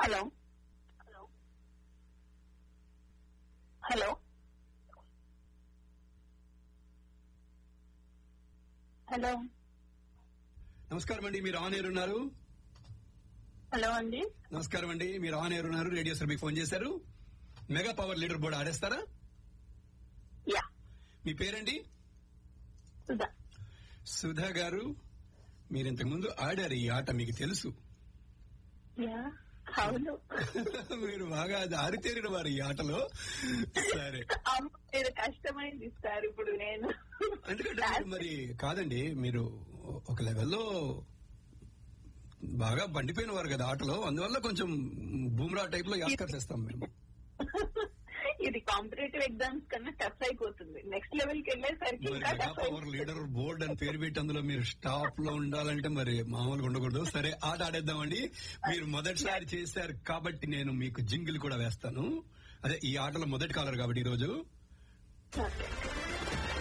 hello hello hello నమస్కారం అండి మీరు ఆన్ ఎయిర్ ఉన్నారు హలో అండి నమస్కారం అండి మీరు ఆన్ ఎయిర్ ఉన్నారు రేడియో సార్ మీకు ఫోన్ చేశారు మెగా పవర్ లీడర్ బోర్డు ఆడేస్తారా యా మీ పేరండి సుధా సుధా గారు మీరు ఇంతకు ముందు ఆడారు ఈ ఆట మీకు తెలుసు యా అవును మీరు బాగా ఆరితేరిన వారు ఈ ఆటలో సరే అమ్మ మీరు కష్టమైంది ఇస్తారు ఇప్పుడు నేను ఎందుకంటే మీరు మరి కాదండి మీరు ఒక లెవెల్లో బాగా బండిపోయిన వారు కదా ఆటలో అందువల్ల కొంచెం బూమ్రా టైప్ లో యాస్కర్ చేస్తాం మేము ఇది కాంపిటేటివ్ ఎగ్జామ్స్ కన్నా టఫ్ అయిపోతుంది నెక్స్ట్ లెవెల్ కి వెళ్ళేసరికి మరి ఇంకా mega tough power leader board అని పేరు పెట్టి అందులో మీరు స్టాప్ లో ఉండాలంటే మరి మామూలుగా ఉండకూడదు సరే ఆట ఆడేద్దామండి మీరు మొదటిసారి చేశారు కాబట్టి నేను మీకు జింగిల్ కూడా వేస్తాను అదే ఈ ఆటలో మొదటి కాలర్ కాబట్టి ఈ రోజు ఓకే